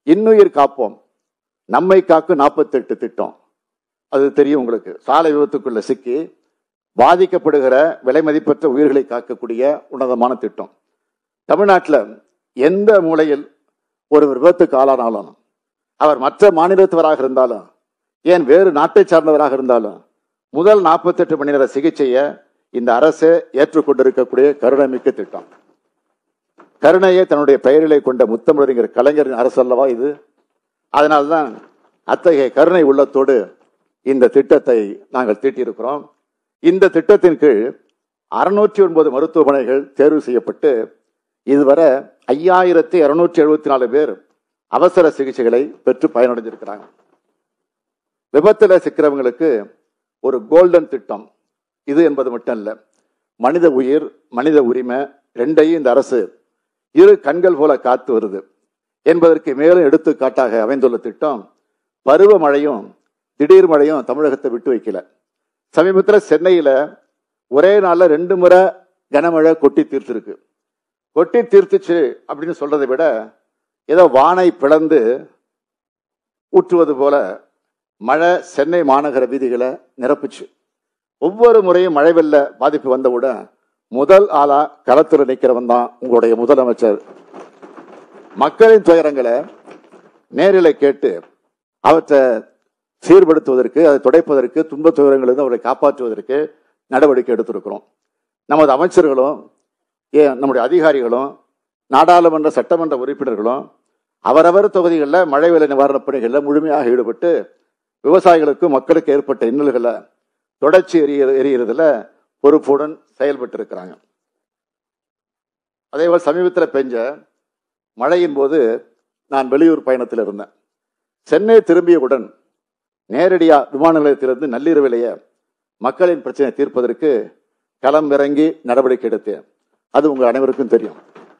இன்னுயிர் காப்போம் நம்மை காக்கும் நாற்பத்தெட்டு திட்டம் அது தெரியும் உங்களுக்கு சாலை விபத்துக்குள்ள சிக்கி பாதிக்கப்படுகிற விலை மதிப்பற்ற உயிர்களை காக்கக்கூடிய உன்னதமான திட்டம் தமிழ்நாட்டில் எந்த மூலையில் ஒரு விபத்துக்கு ஆளானாலும் அவர் மற்ற மாநிலத்தவராக இருந்தாலும் ஏன் வேறு நாட்டை சார்ந்தவராக இருந்தாலும் முதல் நாற்பத்தெட்டு மணி நேர சிகிச்சையை இந்த அரசு ஏற்றுக்கொண்டிருக்கக்கூடிய கருணைமிக்க திட்டம் கருணையை தன்னுடைய பெயரிலே கொண்ட முத்தமிழறிஞர் கலைஞரின் அரசு அல்லவா இது அதனால்தான் அத்தகைய கருணை உள்ளத்தோடு இந்த திட்டத்தை நாங்கள் தீட்டியிருக்கிறோம் இந்த திட்டத்தின் கீழ் அறுநூற்றி ஒன்பது மருத்துவமனைகள் தேர்வு செய்யப்பட்டு இதுவரை ஐயாயிரத்தி இருநூற்றி எழுபத்தி நாலு பேர் அவசர சிகிச்சைகளை பெற்று பயனடைஞ்சிருக்கிறாங்க விபத்துல சிக்கிறவங்களுக்கு ஒரு கோல்டன் திட்டம் இது என்பது மட்டும் இல்ல மனித உயிர் மனித உரிமை ரெண்டையும் இந்த அரசு இரு கண்கள் போல காத்து வருது என்பதற்கு மேலும் எடுத்துக்காட்டாக அமைந்துள்ள திட்டம் பருவமழையும் திடீர் மழையும் தமிழகத்தை விட்டு வைக்கல சமீபத்தில் சென்னையில ஒரே நாள்ல ரெண்டு முறை கனமழை கொட்டி தீர்த்திருக்கு கொட்டி தீர்த்துச்சு அப்படின்னு சொல்றதை விட ஏதோ வானை பிளந்து ஊற்றுவது போல மழை சென்னை மாநகர வீதிகளை நிரப்புச்சு ஒவ்வொரு முறையும் மழை வெள்ள பாதிப்பு வந்தவுடன் முதல் ஆளா களத்தில் நிற்கிறவன் தான் உங்களுடைய முதலமைச்சர் மக்களின் துயரங்களை நேரில் கேட்டு அவற்றை சீர்படுத்துவதற்கு அதை துடைப்பதற்கு துன்ப துயரங்களிலிருந்து அவரை காப்பாற்றுவதற்கு நடவடிக்கை எடுத்திருக்கிறோம் நமது அமைச்சர்களும் ஏன் நம்முடைய அதிகாரிகளும் நாடாளுமன்ற சட்டமன்ற உறுப்பினர்களும் அவரவர் தொகுதிகளில் மழை வெள்ள நிவாரணப் பணிகளில் முழுமையாக ஈடுபட்டு விவசாயிகளுக்கும் மக்களுக்கு ஏற்பட்ட இன்னல்களை தொடர்ச்சி எரிய எரியறதுல பொறுப்புடன் செயல்பட்டு இருக்கிறாங்க அதேபோல் சமீபத்தில் பெஞ்ச மழையின் போது நான் வெளியூர் பயணத்தில் இருந்தேன் சென்னை திரும்பியவுடன் நேரடியாக விமான நிலையத்திலிருந்து நள்ளிரவிலேயே மக்களின் பிரச்சனை தீர்ப்பதற்கு களம் இறங்கி நடவடிக்கை எடுத்தேன் அது உங்கள் அனைவருக்கும் தெரியும்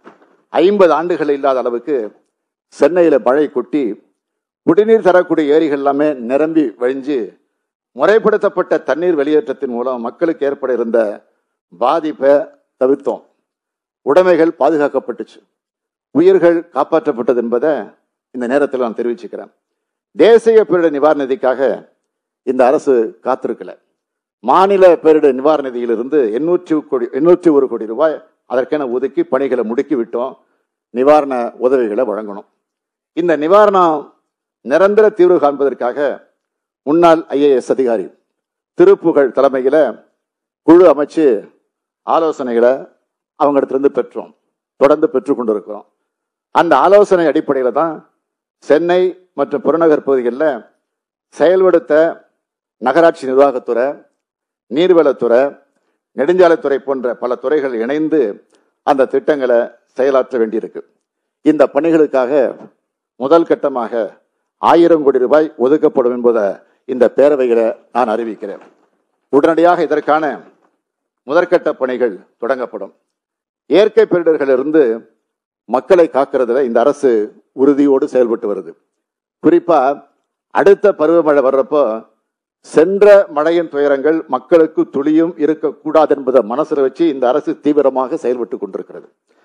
ஐம்பது ஆண்டுகள் இல்லாத அளவுக்கு சென்னையில் மழை கொட்டி குடிநீர் தரக்கூடிய ஏரிகள் எல்லாமே நிரம்பி வழிஞ்சு முறைப்படுத்தப்பட்ட தண்ணீர் வெளியேற்றத்தின் மூலம் மக்களுக்கு ஏற்பட இருந்த பாதிப்பை தவிர்த்தோம் உடைமைகள் பாதுகாக்கப்பட்டுச்சு உயிர்கள் காப்பாற்றப்பட்டது என்பதை இந்த நேரத்தில் நான் தெரிவிச்சுக்கிறேன் தேசிய பேரிடர் நிவாரண நிதிக்காக இந்த அரசு காத்திருக்கல மாநில பேரிடர் நிவாரண நிதியிலிருந்து எண்ணூற்றி கோடி எண்ணூற்றி ஒரு கோடி ரூபாய் அதற்கென ஒதுக்கி பணிகளை முடுக்கி விட்டோம் நிவாரண உதவிகளை வழங்கணும் இந்த நிவாரணம் நிரந்தர தீர்வு காண்பதற்காக முன்னாள் ஐஏஎஸ் அதிகாரி திருப்புகழ் தலைமையில குழு அமைச்சு ஆலோசனைகளை அவங்களிடத்திலிருந்து பெற்றோம் தொடர்ந்து பெற்றுக் கொண்டிருக்கிறோம் அந்த ஆலோசனை அடிப்படையில் தான் சென்னை மற்றும் புறநகர் பகுதிகளில் செயல்படுத்த நகராட்சி நிர்வாகத்துறை நீர்வளத்துறை நெடுஞ்சாலைத்துறை போன்ற பல துறைகள் இணைந்து அந்த திட்டங்களை செயலாற்ற வேண்டியிருக்கு இந்த பணிகளுக்காக முதல் கட்டமாக ஆயிரம் கோடி ரூபாய் ஒதுக்கப்படும் என்பதை இந்த பேரவைகளை நான் அறிவிக்கிறேன் உடனடியாக இதற்கான முதற்கட்ட பணிகள் தொடங்கப்படும் இயற்கை பேரிடர்களிலிருந்து மக்களை காக்கிறதுல இந்த அரசு உறுதியோடு செயல்பட்டு வருது குறிப்பா அடுத்த பருவமழை வர்றப்போ சென்ற மழையின் துயரங்கள் மக்களுக்கு துளியும் இருக்கக்கூடாது என்பதை மனசுல வச்சு இந்த அரசு தீவிரமாக செயல்பட்டு கொண்டிருக்கிறது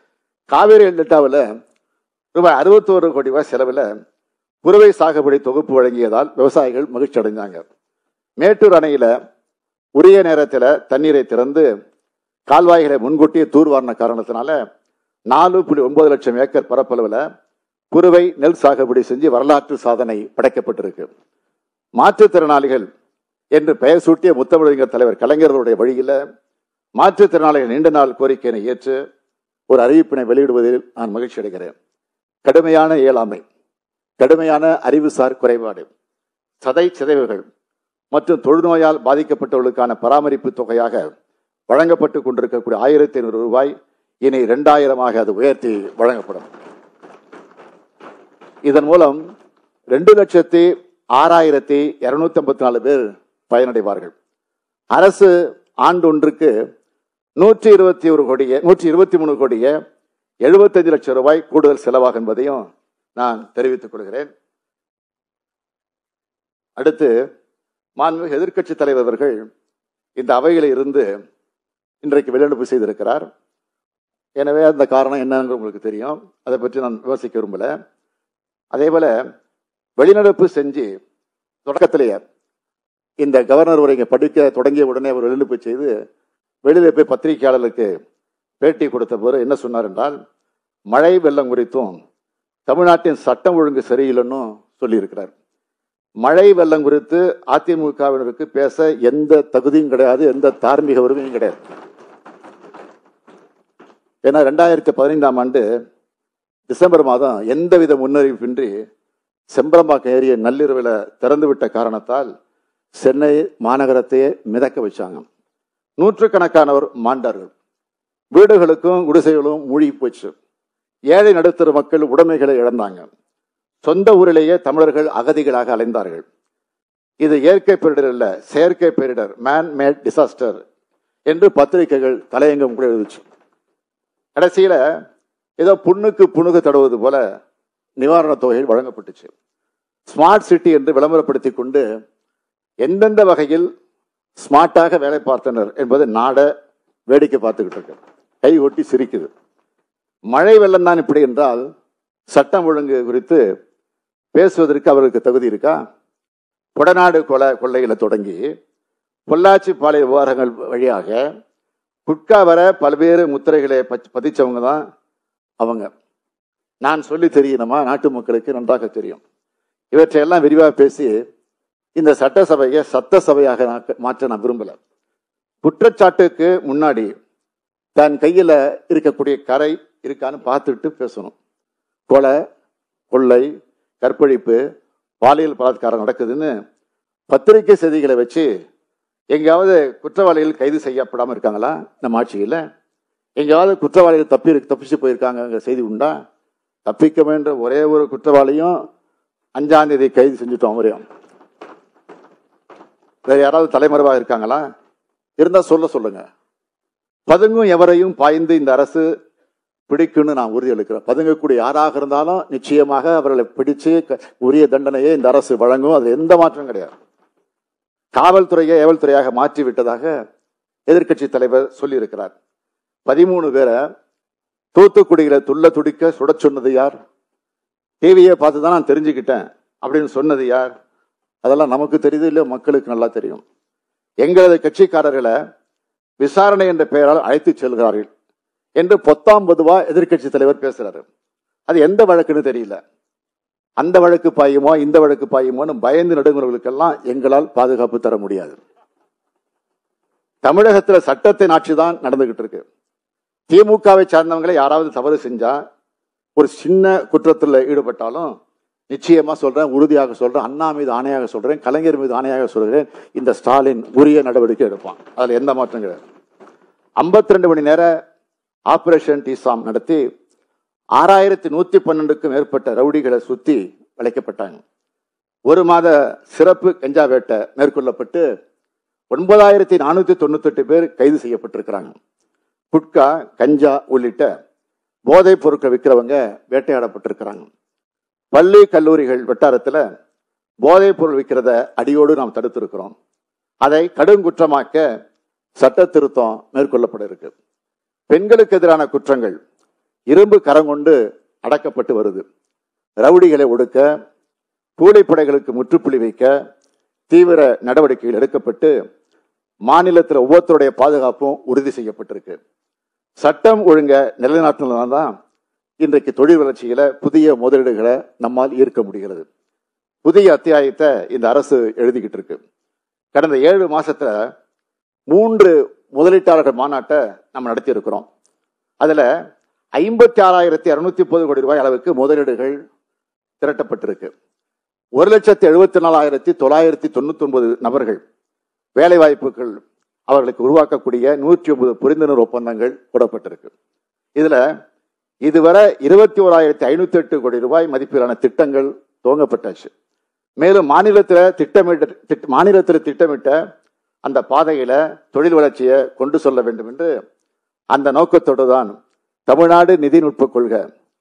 காவேரி டெல்டாவில் ரூபாய் அறுபத்தோரு கோடி ரூபாய் செலவில் குறுவை சாகுபடி தொகுப்பு வழங்கியதால் விவசாயிகள் மகிழ்ச்சி அடைஞ்சாங்க மேட்டூர் அணையில உரிய நேரத்தில் தண்ணீரை திறந்து கால்வாய்களை முன்கூட்டியே தூர்வாரின காரணத்தினால நாலு புள்ளி ஒன்பது லட்சம் ஏக்கர் பரப்பளவில் குறுவை நெல் சாகுபடி செஞ்சு வரலாற்று சாதனை படைக்கப்பட்டிருக்கு மாற்றுத்திறனாளிகள் என்று பெயர் சூட்டிய முத்தமிழறிஞர் தலைவர் கலைஞர்களுடைய வழியில மாற்றுத்திறனாளிகள் நீண்ட நாள் கோரிக்கையினை ஏற்று ஒரு அறிவிப்பினை வெளியிடுவதில் நான் மகிழ்ச்சி அடைகிறேன் கடுமையான இயலாமை கடுமையான அறிவுசார் குறைபாடு சதை சிதைவுகள் மற்றும் தொழுநோயால் பாதிக்கப்பட்டவர்களுக்கான பராமரிப்பு தொகையாக வழங்கப்பட்டு கொண்டிருக்கக்கூடிய ஆயிரத்தி ஐநூறு ரூபாய் இனி இரண்டாயிரமாக அது உயர்த்தி வழங்கப்படும் இதன் மூலம் ரெண்டு லட்சத்தி ஆறாயிரத்தி இருநூத்தி ஐம்பத்தி நாலு பேர் பயனடைவார்கள் அரசு ஆண்டு ஒன்றுக்கு நூற்றி இருபத்தி ஒரு கோடியே நூற்றி இருபத்தி மூணு கோடியே எழுபத்தஞ்சு லட்சம் ரூபாய் கூடுதல் செலவாகும் என்பதையும் நான் தெரிவித்துக் கொள்கிறேன் அடுத்து மாண்புமிகு எதிர்க்கட்சி தலைவர் அவர்கள் இந்த அவையில் இருந்து இன்றைக்கு வெளிநடப்பு செய்திருக்கிறார் எனவே அந்த காரணம் என்னன்னு உங்களுக்கு தெரியும் அதை பற்றி நான் விமர்சிக்க விரும்பல அதே போல வெளிநடப்பு செஞ்சு தொடக்கத்திலேயே இந்த கவர்னர் உரை படிக்க தொடங்கிய உடனே அவர் வெளிநடப்பு செய்து வெளியில போய் பத்திரிகையாளர்களுக்கு பேட்டி கொடுத்த போது என்ன சொன்னார் என்றால் மழை வெள்ளம் குறித்தும் தமிழ்நாட்டின் சட்டம் ஒழுங்கு சரியில்லைன்னு சொல்லியிருக்கிறார் மழை வெள்ளம் குறித்து அதிமுகவினருக்கு பேச எந்த தகுதியும் கிடையாது எந்த தார்மீக உரிமையும் கிடையாது ஏன்னா ரெண்டாயிரத்தி பதினைந்தாம் ஆண்டு டிசம்பர் மாதம் எந்தவித முன்னறிவிப்பின்றி செம்பரம்பாக்கம் ஏரிய நள்ளிரவில் திறந்துவிட்ட காரணத்தால் சென்னை மாநகரத்தையே மிதக்க வச்சாங்க நூற்றுக்கணக்கானவர் மாண்டார்கள் வீடுகளுக்கும் குடிசைகளும் மூழ்கி போச்சு ஏழை நடுத்தர மக்கள் உடைமைகளை இழந்தாங்க சொந்த ஊரிலேயே தமிழர்கள் அகதிகளாக அலைந்தார்கள் இது இயற்கை பேரிடர் அல்ல செயற்கை பேரிடர் மேன் மேட் டிசாஸ்டர் என்று பத்திரிகைகள் தலையங்கம் கூட எழுதுச்சு கடைசியில ஏதோ புண்ணுக்கு புணுகு தடவுவது போல நிவாரணத் தொகைகள் வழங்கப்பட்டுச்சு ஸ்மார்ட் சிட்டி என்று விளம்பரப்படுத்தி கொண்டு எந்தெந்த வகையில் ஸ்மார்ட்டாக வேலை பார்த்தனர் என்பதை நாட வேடிக்கை பார்த்துக்கிட்டு இருக்கு கை ஒட்டி சிரிக்குது மழை வெள்ளம் தான் இப்படி என்றால் சட்டம் ஒழுங்கு குறித்து பேசுவதற்கு அவருக்கு தகுதி இருக்கா கொடநாடு கொலை கொள்ளையில தொடங்கி பொள்ளாச்சி பாலை விவகாரங்கள் வழியாக குட்கா வர பல்வேறு முத்திரைகளை பச்- பதிச்சவங்க தான் அவங்க நான் சொல்லி தெரியணுமா நாட்டு மக்களுக்கு நன்றாக தெரியும் இவற்றையெல்லாம் விரிவாக பேசி இந்த சட்டசபையை சட்ட சபையாக நான் மாற்ற நான் விரும்பல குற்றச்சாட்டுக்கு முன்னாடி தன் கையில இருக்கக்கூடிய கரை இருக்கான்னு பார்த்துட்டு பேசணும் கொலை கொள்ளை கற்பழிப்பு பாலியல் பலாத்காரம் நடக்குதுன்னு பத்திரிகை செய்திகளை வச்சு எங்கேயாவது குற்றவாளிகள் கைது செய்யப்படாம இருக்காங்களா நம்ம ஆட்சியில் எங்கேயாவது குற்றவாளிகள் தப்பி தப்பிச்சு போயிருக்காங்க செய்தி உண்டா தப்பிக்க வேண்ட ஒரே ஒரு குற்றவாளியும் அஞ்சாம் தேதி கைது செஞ்சுட்டோம் அவரையும் வேற யாராவது தலைமறைவாக இருக்காங்களா இருந்தா சொல்ல சொல்லுங்க பதுங்கும் எவரையும் பாய்ந்து இந்த அரசு பிடிக்கும்னு நான் உறுதி அளிக்கிறேன் பதுங்கக்கூடிய யாராக இருந்தாலும் நிச்சயமாக அவர்களை பிடிச்சு க- உரிய தண்டனையை இந்த அரசு வழங்கும் அது எந்த மாற்றம் கிடையாது காவல்துறையை ஏவல்துறையாக மாற்றி விட்டதாக எதிர்க்கட்சி தலைவர் சொல்லியிருக்கிறார் பதிமூணு பேரை தூத்துக்குடியில துள்ள துடிக்க சுடச் சொன்னது யார் டிவியை பார்த்து தான் நான் தெரிஞ்சுக்கிட்டேன் அப்படின்னு சொன்னது யார் அதெல்லாம் நமக்கு தெரியுது இல்லையோ மக்களுக்கு நல்லா தெரியும் எங்களது கட்சிக்காரர்களை விசாரணை என்ற பெயரால் அழைத்து செல்கிறார்கள் என்று பொத்தாம் பொதுவா எதிர்க்கட்சி தலைவர் பேசுறாரு அது எந்த வழக்குன்னு தெரியல அந்த வழக்கு பாயுமோ இந்த வழக்கு பாயுமோன்னு பயந்து நடுங்குறவர்களுக்கெல்லாம் எங்களால் பாதுகாப்பு தர முடியாது தமிழகத்துல சட்டத்தின் ஆட்சி தான் நடந்துகிட்டு இருக்கு திமுகவை சார்ந்தவங்களை யாராவது தவறு செஞ்சா ஒரு சின்ன குற்றத்தில் ஈடுபட்டாலும் நிச்சயமா சொல்றேன் உறுதியாக சொல்றேன் அண்ணா மீது ஆணையாக சொல்றேன் கலைஞர் மீது ஆணையாக சொல்கிறேன் இந்த ஸ்டாலின் உரிய நடவடிக்கை எடுப்பான் அதுல எந்த மாற்றம் கிடையாது 52 ரெண்டு மணி நேர ஆபரேஷன் டிசாம் நடத்தி ஆறாயிரத்தி நூத்தி பன்னெண்டுக்கும் மேற்பட்ட ரவுடிகளை சுத்தி வளைக்கப்பட்டாங்க ஒரு மாத சிறப்பு கஞ்சா வேட்டை மேற்கொள்ளப்பட்டு ஒன்பதாயிரத்தி நானூத்தி தொண்ணூத்தெட்டு பேர் கைது செய்யப்பட்டிருக்கிறாங்க குட்கா கஞ்சா உள்ளிட்ட போதைப் பொருட்கள் விற்கிறவங்க வேட்டையாடப்பட்டிருக்கிறாங்க பள்ளி கல்லூரிகள் வட்டாரத்தில் போதைப் பொருள் விற்கிறத அடியோடு நாம் தடுத்திருக்கிறோம் அதை கடுங்குற்றமாக்க சட்ட திருத்தம் மேற்கொள்ளப்பட இருக்கு பெண்களுக்கு எதிரான குற்றங்கள் இரும்பு கரம் கொண்டு அடக்கப்பட்டு வருது ரவுடிகளை ஒடுக்க கூலிப்படைகளுக்கு முற்றுப்புள்ளி வைக்க தீவிர நடவடிக்கைகள் எடுக்கப்பட்டு மாநிலத்தில் ஒவ்வொருத்தருடைய பாதுகாப்பும் உறுதி செய்யப்பட்டிருக்கு சட்டம் ஒழுங்க நிலைநாட்டினால்தான் தான் இன்றைக்கு தொழில் வளர்ச்சியில புதிய முதலீடுகளை நம்மால் ஈர்க்க முடிகிறது புதிய அத்தியாயத்தை இந்த அரசு எழுதிக்கிட்டு இருக்கு கடந்த ஏழு மாசத்துல மூன்று முதலீட்டாளர்கள் மாநாட்டை நம்ம நடத்தி இருக்கிறோம் அதுல ஐம்பத்தி ஆறாயிரத்தி அறுநூத்தி முப்பது கோடி ரூபாய் அளவுக்கு முதலீடுகள் திரட்டப்பட்டிருக்கு ஒரு லட்சத்தி எழுபத்தி நாலாயிரத்தி தொள்ளாயிரத்தி தொண்ணூத்தி ஒன்பது நபர்கள் வேலை வாய்ப்புகள் அவர்களுக்கு உருவாக்கக்கூடிய நூற்றி ஒன்பது புரிந்துணர்வு ஒப்பந்தங்கள் போடப்பட்டிருக்கு இதுல இதுவரை இருபத்தி ஓராயிரத்தி ஐநூத்தி எட்டு கோடி ரூபாய் மதிப்பிலான திட்டங்கள் துவங்கப்பட்டாச்சு மேலும் மாநிலத்தில் திட்டமிட்ட திட்ட- மாநிலத்தில் திட்டமிட்ட அந்த பாதையில தொழில் வளர்ச்சியை கொண்டு செல்ல வேண்டும் என்று அந்த நோக்கத்தோடு தான் தமிழ்நாடு நிதிநுட்ப கொள்கை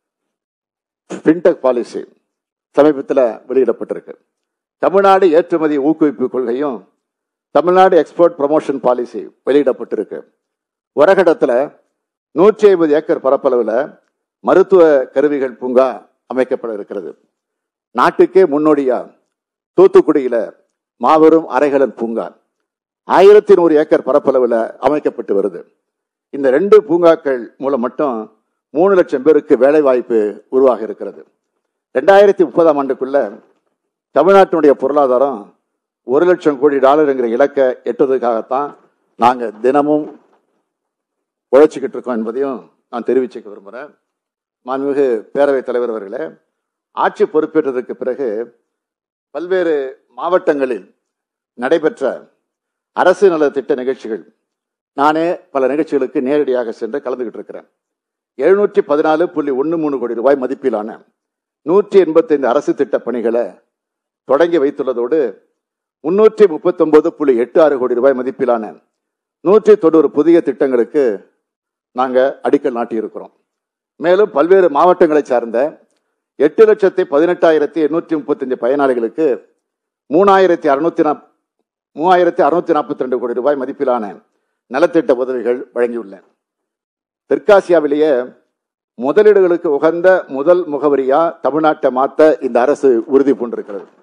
பின்டெக் பாலிசி சமீபத்தில் வெளியிடப்பட்டிருக்கு தமிழ்நாடு ஏற்றுமதி ஊக்குவிப்பு கொள்கையும் தமிழ்நாடு எக்ஸ்போர்ட் ப்ரமோஷன் பாலிசி வெளியிடப்பட்டிருக்கு உரகடத்தில் நூற்றி ஐம்பது ஏக்கர் பரப்பளவில் மருத்துவ கருவிகள் பூங்கா அமைக்கப்பட இருக்கிறது நாட்டுக்கே முன்னோடியா தூத்துக்குடியில மாபெரும் அரைகடல் பூங்கா ஆயிரத்தி நூறு ஏக்கர் பரப்பளவில் அமைக்கப்பட்டு வருது இந்த ரெண்டு பூங்காக்கள் மூலம் மட்டும் மூணு லட்சம் பேருக்கு வேலை வாய்ப்பு உருவாக இருக்கிறது ரெண்டாயிரத்தி முப்பதாம் ஆண்டுக்குள்ள தமிழ்நாட்டினுடைய பொருளாதாரம் ஒரு லட்சம் கோடி டாலருங்கிற இலக்கை எட்டுவதற்காகத்தான் நாங்க தினமும் உழைச்சிக்கிட்டு இருக்கோம் என்பதையும் நான் தெரிவிச்சுக்க விரும்புகிறேன் மாண்புமிகு பேரவைத் தலைவர் அவர்களே ஆட்சி பொறுப்பேற்றதற்கு பிறகு பல்வேறு மாவட்டங்களில் நடைபெற்ற அரசு நல திட்ட நிகழ்ச்சிகள் நானே பல நிகழ்ச்சிகளுக்கு நேரடியாக சென்று கலந்துகிட்டு இருக்கிறேன் எழுநூற்றி பதினாலு புள்ளி ஒன்று மூணு கோடி ரூபாய் மதிப்பிலான நூற்றி எண்பத்தைந்து அரசு திட்ட பணிகளை தொடங்கி வைத்துள்ளதோடு முன்னூற்றி முப்பத்தொன்பது புள்ளி எட்டு ஆறு கோடி ரூபாய் மதிப்பிலான நூற்றி தொண்ணூறு புதிய திட்டங்களுக்கு நாங்கள் அடிக்கல் நாட்டியிருக்கிறோம் மேலும் பல்வேறு மாவட்டங்களை சார்ந்த எட்டு லட்சத்தி பதினெட்டாயிரத்தி எண்ணூற்றி முப்பத்தஞ்சு பயனாளிகளுக்கு மூணாயிரத்தி அறுநூத்தி நாப் மூவாயிரத்தி அறுநூத்தி நாற்பத்தி ரெண்டு கோடி ரூபாய் மதிப்பிலான நலத்திட்ட உதவிகள் வழங்கியுள்ளேன் தெற்காசியாவிலேயே முதலீடுகளுக்கு உகந்த முதல் முகவரியா தமிழ்நாட்டை மாத்த இந்த அரசு உறுதி பூண்டிருக்கிறது